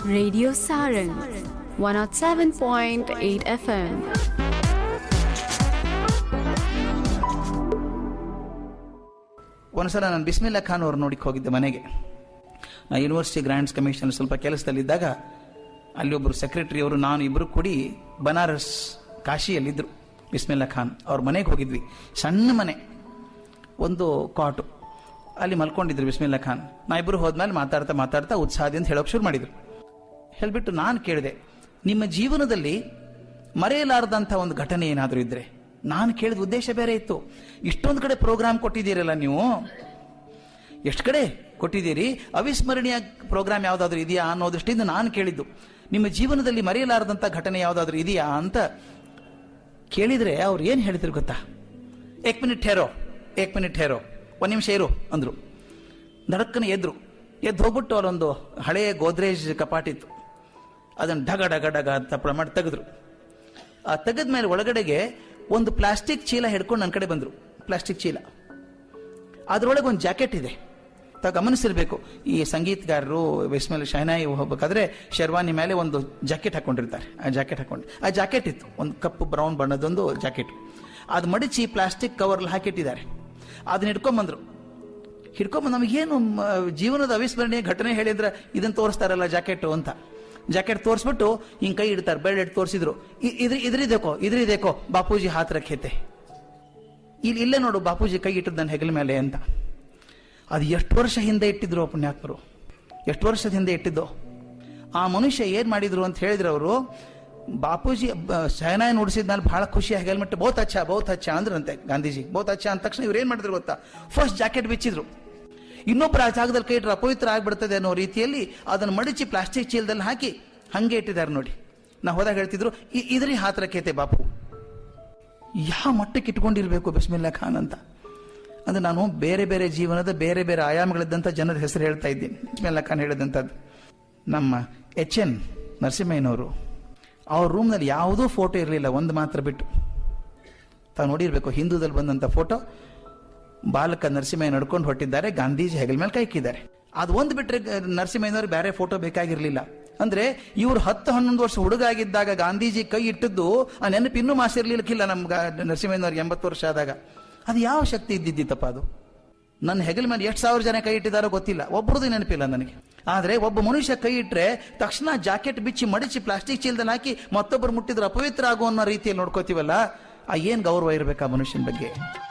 Radio Saran 107.8 FM. ಒಂದ್ಸಲ ನಾನು ಬಿಸ್ಮಿಲ್ಲಾ ಖಾನ್ ಅವ್ರು ನೋಡಿಕ್ ಹೋಗಿದ್ದೆ ಮನೆಗೆ ನಾ ಯೂನಿವರ್ಸಿಟಿ ಗ್ರ್ಯಾಂಡ್ಸ್ ಕಮಿಷನ್ ಸ್ವಲ್ಪ ಕೆಲಸದಲ್ಲಿದ್ದಾಗ ಅಲ್ಲಿ ಒಬ್ಬರು ಸೆಕ್ರೆಟರಿ ಅವರು ನಾನು ಇಬ್ಬರು ಕೂಡಿ ಬನಾರಸ್ ಕಾಶಿಯಲ್ಲಿದ್ದರು ಬಿಸ್ಮಿಲ್ಲಾ ಖಾನ್ ಅವ್ರ ಮನೆಗೆ ಹೋಗಿದ್ವಿ ಸಣ್ಣ ಮನೆ ಒಂದು ಕಾಟು ಅಲ್ಲಿ ಮಲ್ಕೊಂಡಿದ್ರು ಬಿಸ್ಮಿಲ್ಲಾ ಖಾನ್ ನಾ ಇಬ್ಬರು ಹೋದ್ಮೇಲೆ ಮಾತಾಡ್ತಾ ಮಾತಾಡ್ತಾ ಉತ್ಸಾಹದಿಂದ ಹೇಳೋಕೆ ಶುರು ಮಾಡಿದ್ರು ಹೇಳ್ಬಿಟ್ಟು ನಾನು ಕೇಳಿದೆ ನಿಮ್ಮ ಜೀವನದಲ್ಲಿ ಮರೆಯಲಾರದಂಥ ಒಂದು ಘಟನೆ ಏನಾದರೂ ಇದ್ರೆ ನಾನು ಕೇಳಿದ ಉದ್ದೇಶ ಬೇರೆ ಇತ್ತು ಇಷ್ಟೊಂದು ಕಡೆ ಪ್ರೋಗ್ರಾಮ್ ಕೊಟ್ಟಿದ್ದೀರಲ್ಲ ನೀವು ಎಷ್ಟು ಕಡೆ ಕೊಟ್ಟಿದ್ದೀರಿ ಅವಿಸ್ಮರಣೀಯ ಪ್ರೋಗ್ರಾಮ್ ಯಾವುದಾದ್ರೂ ಇದೆಯಾ ಅನ್ನೋ ದೃಷ್ಟಿಯಿಂದ ನಾನು ಕೇಳಿದ್ದು ನಿಮ್ಮ ಜೀವನದಲ್ಲಿ ಮರೆಯಲಾರದಂಥ ಘಟನೆ ಯಾವುದಾದ್ರೂ ಇದೆಯಾ ಅಂತ ಕೇಳಿದ್ರೆ ಅವ್ರು ಏನು ಹೇಳಿದ್ರು ಗೊತ್ತಾ ಏಕ್ ಮಿನಿಟ್ ಹೇರೋ ಏಕ್ ಮಿನಿಟ್ ಹೇರೋ ಒಂದು ನಿಮಿಷ ಇರು ಅಂದ್ರು ನಡಕ್ಕನ ಎದ್ರು ಎದ್ದು ಹೋಗ್ಬಿಟ್ಟು ಅಲ್ಲೊಂದು ಹಳೆಯ ಗೋದ್ರೇಜ್ ಕಪಾಟಿತ್ತು ಅದನ್ನು ಢಗ ಡಗ ಡಗ ಅಂತ ಪ್ರಮಾಣ ತೆಗೆದ್ರು ಆ ತೆಗೆದ ಮೇಲೆ ಒಳಗಡೆಗೆ ಒಂದು ಪ್ಲಾಸ್ಟಿಕ್ ಚೀಲ ಹಿಡ್ಕೊಂಡು ನನ್ನ ಕಡೆ ಬಂದರು ಪ್ಲಾಸ್ಟಿಕ್ ಚೀಲ ಅದರೊಳಗೆ ಒಂದು ಜಾಕೆಟ್ ಇದೆ ತಾವು ಗಮನಿಸಿರ್ಬೇಕು ಈ ಸಂಗೀತಗಾರರು ವಿಸ್ಮೇಲೆ ಶಹನಾಯಿ ಹೋಗ್ಬೇಕಾದ್ರೆ ಶರ್ವಾನಿ ಮೇಲೆ ಒಂದು ಜಾಕೆಟ್ ಹಾಕೊಂಡಿರ್ತಾರೆ ಆ ಜಾಕೆಟ್ ಹಾಕೊಂಡು ಆ ಜಾಕೆಟ್ ಇತ್ತು ಒಂದು ಕಪ್ಪು ಬ್ರೌನ್ ಬಣ್ಣದೊಂದು ಜಾಕೆಟ್ ಅದು ಮಡಿಚಿ ಪ್ಲಾಸ್ಟಿಕ್ ಕವರ್ಲ್ಲಿ ಹಾಕಿಟ್ಟಿದ್ದಾರೆ ಅದನ್ನ ಹಿಡ್ಕೊಂಬಂದ್ರು ಹಿಡ್ಕೊಂಬಂದು ನಮಗೇನು ಮ, ಜೀವನದ ಅವಿಸ್ಮರಣೀಯ ಘಟನೆ ಹೇಳಿದ್ರೆ ಇದನ್ನ ತೋರಿಸ್ತಾರಲ್ಲ ಜಾಕೆಟು ಅಂತ ಜಾಕೆಟ್ ತೋರಿಸ್ಬಿಟ್ಟು ಹಿಂಗ್ ಕೈ ಇಡ್ತಾರೆ ಬೆಳ್ಳ ಇಟ್ಟು ತೋರಿಸಿದ್ರು ಇದ್ರ ಇದ್ರಿದೇಕೋ ಇದ್ರಿದೇಕೋ ಬಾಪೂಜಿ ಹಾತ್ ರಖೇತೆ ಇಲ್ಲಿ ಇಲ್ಲೇ ನೋಡು ಬಾಪೂಜಿ ಕೈ ಇಟ್ಟದ್ದು ನನ್ನ ಹೆಗಲ ಮೇಲೆ ಅಂತ ಅದು ಎಷ್ಟು ವರ್ಷ ಹಿಂದೆ ಇಟ್ಟಿದ್ರು ಆ ಪುಣ್ಯಾತ್ಮರು ಎಷ್ಟು ವರ್ಷದ ಹಿಂದೆ ಇಟ್ಟಿದ್ದು ಆ ಮನುಷ್ಯ ಏನ್ ಮಾಡಿದ್ರು ಅಂತ ಹೇಳಿದ್ರು ಅವರು ಬಾಪೂಜಿ ಶಹನಾಯಿ ನುಡಿಸಿದ್ಮೇಲೆ ಬಹಳ ಖುಷಿ ಹೆಲ್ಮೆಟ್ ಬಹುತ್ ಅಚ್ಚ ಬಹುತ್ ಅಚ್ಚ ಅಂದ್ರಂತೆ ಗಾಂಧೀಜಿ ಬಹುತ್ ಅಚ್ಚ ಅಂದ ತಕ್ಷಣ ಇವ್ರು ಏನ್ ಮಾಡಿದ್ರು ಗೊತ್ತಾ ಫಸ್ಟ್ ಜಾಕೆಟ್ ಬಿಚ್ಚಿದ್ರು ಇನ್ನೊಬ್ಬರ ಆ ಜಾಗದಲ್ಲಿ ಕೈ ಇಟ್ಟರೆ ಅಪವಿತ್ರ ಆಗ್ಬಿಡ್ತದೆ ಅನ್ನೋ ರೀತಿಯಲ್ಲಿ ಅದನ್ನು ಮಡಿಚಿ ಪ್ಲಾಸ್ಟಿಕ್ ಚೀಲದಲ್ಲಿ ಹಾಕಿ ಹಂಗೆ ಇಟ್ಟಿದ್ದಾರೆ ನೋಡಿ ನಾ ಹೋದಾಗ ಹೇಳ್ತಿದ್ರು "ಇ- ಇದ್ರಿ ಹಾತ್ರಕೇತೆ ಬಾಪು ಯಾವ ಮಟ್ಟಕ್ಕೆ ಇಟ್ಕೊಂಡಿರ್ಬೇಕು ಬಿಸ್ಮಿಲ್ಲಾ ಖಾನ್ ಅಂತ ಅಂದ್ರೆ ನಾನು ಬೇರೆ ಬೇರೆ ಜೀವನದ ಬೇರೆ ಬೇರೆ ಆಯಾಮಗಳಿದ್ದಂಥ ಜನರ ಹೆಸರು ಹೇಳ್ತಾ ಇದ್ದೀನಿ ಬಿಸ್ಮಿಲ್ಲಾ ಖಾನ್ ಹೇಳಿದಂಥದ್ದು ನಮ್ಮ ಎಚ್ ಎನ್ ನರಸಿಂಹಯ್ಯನವರು ಅವ್ರ ರೂಮ್ನಲ್ಲಿ ಯಾವುದೂ ಫೋಟೋ ಇರಲಿಲ್ಲ ಒಂದು ಮಾತ್ರ ಬಿಟ್ಟು ತಾವು ನೋಡಿರ್ಬೇಕು ಹಿಂದೂದಲ್ಲಿ ಬಂದಂಥ ಫೋಟೋ ಬಾಲಕ ನರಸಿಂಹಯ್ಯ ನಡ್ಕೊಂಡು ಹೊಟ್ಟಿದ್ದಾರೆ ಗಾಂಧೀಜಿ ಹೆಗಲ ಮೇಲೆ ಕೈ ಇಕ್ಕಿದ್ದಾರೆ ಅದು ಒಂದು ಬಿಟ್ರೆ ಗ- ನರಸಿಂಹಯ್ಯನವ್ರಿಗೆ ಬೇರೆ ಫೋಟೋ ಬೇಕಾಗಿರ್ಲಿಲ್ಲ ಅಂದ್ರೆ ಇವ್ರು ಹತ್ತು ಹನ್ನೊಂದು ವರ್ಷ ಹುಡುಗ ಆಗಿದ್ದಾಗ ಗಾಂಧೀಜಿ ಕೈ ಇಟ್ಟಿದ್ದು ಆ ನೆನಪು ಇನ್ನೂ ಮಾಸಿರ್ಲಿಕ್ಕಿಲ್ಲ ನಮ್ ಗಾ- ನರಸಿಂಹಯ್ಯನವ್ರಿಗೆ ಎಂಬತ್ತು ವರ್ಷ ಆದಾಗ ಅದು ಯಾವ ಶಕ್ತಿ ಇದ್ದಿದ್ದಿತ್ತಪ್ಪ ಅದು ನನ್ನ ಹೆಗಲ ಮೇಲೆ ಎಷ್ಟು ಸಾವಿರ ಜನ ಕೈ ಇಟ್ಟಿದ್ದಾರೋ ಗೊತ್ತಿಲ್ಲ ಒಬ್ಬರದ್ದು ನೆನಪಿಲ್ಲ ನನಗೆ ಆದ್ರೆ ಒಬ್ಬ ಮನುಷ್ಯ ಕೈ ಇಟ್ರೆ ತಕ್ಷಣ ಜಾಕೆಟ್ ಬಿಚ್ಚಿ ಮಡಿಚಿ ಪ್ಲಾಸ್ಟಿಕ್ ಚೀಲದಲ್ಲಿ ಹಾಕಿ ಮತ್ತೊಬ್ಬರು ಮುಟ್ಟಿದ್ರೆ ಅಪವಿತ್ರ ಆಗೋ ಅನ್ನೋ ರೀತಿಯಲ್ಲಿ ನೋಡ್ಕೋತೀವಲ್ಲ ಆ ಏನ್ ಗೌರವ ಇರಬೇಕು ಆ ಮನುಷ್ಯನ ಬಗ್ಗೆ